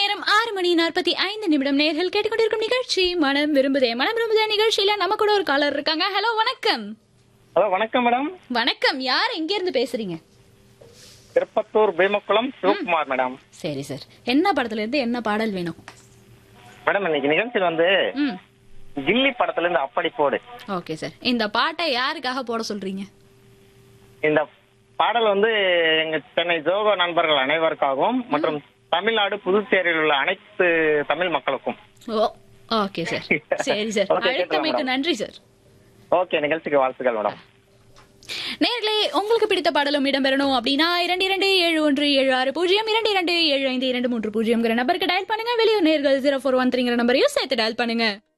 நேரம் ஆறு மணி நாற்பத்தி ஐந்து நிமிடம் நேர்கள் கேட்டுக்கொண்டிருக்கும் நிகழ்ச்சி மனம் விரும்புதே மனம் விரும்புதே நிகழ்ச்சியில நம்ம கூட ஒரு காலர் இருக்காங்க ஹலோ வணக்கம் ஹலோ வணக்கம் மேடம் வணக்கம் யார் எங்க இருந்து பேசுறீங்க திருப்பத்தூர் பீமக்குளம் சிவகுமார் மேடம் சரி சார் என்ன படத்துல இருந்து என்ன பாடல் வேணும் மேடம் இன்னைக்கு நிகழ்ச்சியில் வந்து ம் கில்லி படத்துல இருந்து அப்படி போடு ஓகே சார் இந்த பாட்டை யாருக்காக போட சொல்றீங்க இந்த பாடல் வந்து எங்க சென்னை ஜோகோ நண்பர்கள் அனைவருக்காகவும் மற்றும் தமிழ்நாடு புதுச்சேரியில் உள்ள அனைத்து தமிழ் மக்களுக்கும் ஓ ஓகே சார் சரி சார் Okay, கேட்கலாம் அழைத்தமைக்கு madam. நன்றி சார் ஓகே நிகழ்ச்சிக்கு வாழ்த்துக்கள் மேடம் நேர்களே உங்களுக்கு பிடித்த பாடலும் இடம்பெறணும் அப்படின்னா இரண்டு இரண்டு ஏழு ஒன்று ஏழு ஆறு பூஜ்ஜியம் இரண்டு இரண்டு ஏழு ஐந்து இரண்டு மூன்று பூஜ்ஜியம்ங்கிற நம்பருக்கு டயல் பண்ணுங்க வெளியூர் நேர்கள் ஜீரோ ஃபோர் ஒன் த்ரீங்கிற நம்பரையும் சேர்த்து டயல் பண்ணுங்க